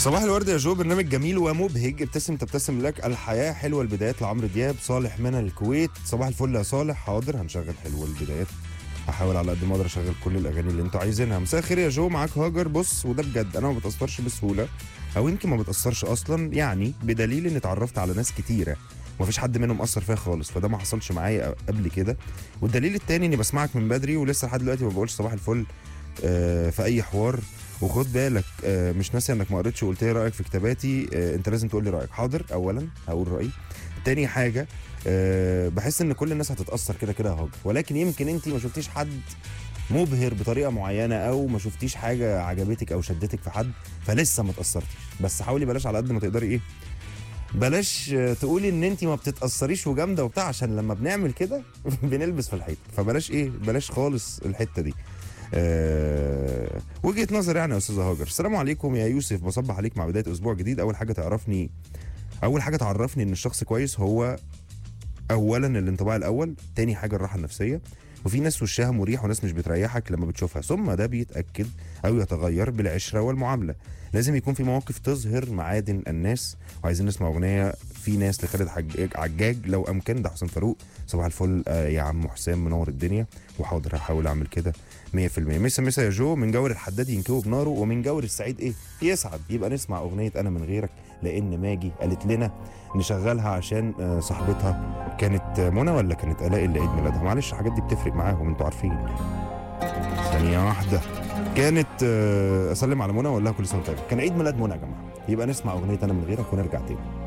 صباح الورد يا جو برنامج جميل ومبهج ابتسم تبتسم لك الحياة حلوة البدايات لعمرو دياب صالح من الكويت صباح الفل يا صالح حاضر هنشغل حلوة البدايات هحاول على قد ما اقدر اشغل كل الاغاني اللي انتوا عايزينها مساء الخير يا جو معاك هاجر بص وده بجد انا ما بتاثرش بسهوله او يمكن ما بتاثرش اصلا يعني بدليل اني اتعرفت على ناس كتيره ومفيش حد منهم اثر فيا خالص فده ما حصلش معايا قبل كده والدليل التاني اني بسمعك من بدري ولسه لحد دلوقتي ما بقولش صباح الفل آه، في اي حوار وخد بالك آه، مش ناسي انك ما قريتش وقلت لي رايك في كتاباتي آه، انت لازم تقول لي رايك حاضر اولا هقول رايي تاني حاجه آه، بحس ان كل الناس هتتاثر كده كده يا هاجر ولكن يمكن انت ما شفتيش حد مبهر بطريقه معينه او ما شفتيش حاجه عجبتك او شدتك في حد فلسه ما اتاثرتيش بس حاولي بلاش على قد ما تقدري ايه بلاش آه، تقولي ان انت ما بتتاثريش وجامده وبتاع عشان لما بنعمل كده بنلبس في الحيط فبلاش ايه بلاش خالص الحته دي أه وجهه نظر يعني يا استاذه هاجر السلام عليكم يا يوسف بصبح عليك مع بدايه اسبوع جديد اول حاجه تعرفني اول حاجه تعرفني ان الشخص كويس هو اولا الانطباع الاول تاني حاجه الراحه النفسيه وفي ناس وشها مريح وناس مش بتريحك لما بتشوفها ثم ده بيتاكد او يتغير بالعشره والمعامله لازم يكون في مواقف تظهر معادن الناس وعايزين نسمع اغنيه في ناس لخالد حجاج عجاج لو امكن ده حسين فاروق صباح الفل آه يا عم حسام منور الدنيا وحاضر هحاول اعمل كده 100% مسا مسا يا جو من جور الحداد ينكوي بناره ومن جور السعيد ايه يسعد يبقى نسمع اغنيه انا من غيرك لان ماجي قالت لنا نشغلها عشان آه، صاحبتها كانت آه، منى ولا كانت الاء اللي عيد ميلادها معلش الحاجات دي بتفرق معاهم انتوا عارفين ثانيه واحده كانت آه، اسلم على منى ولا كل سنه وانت طيب كان عيد ميلاد منى يا جماعه يبقى نسمع اغنيه انا من غيرك ونرجع تاني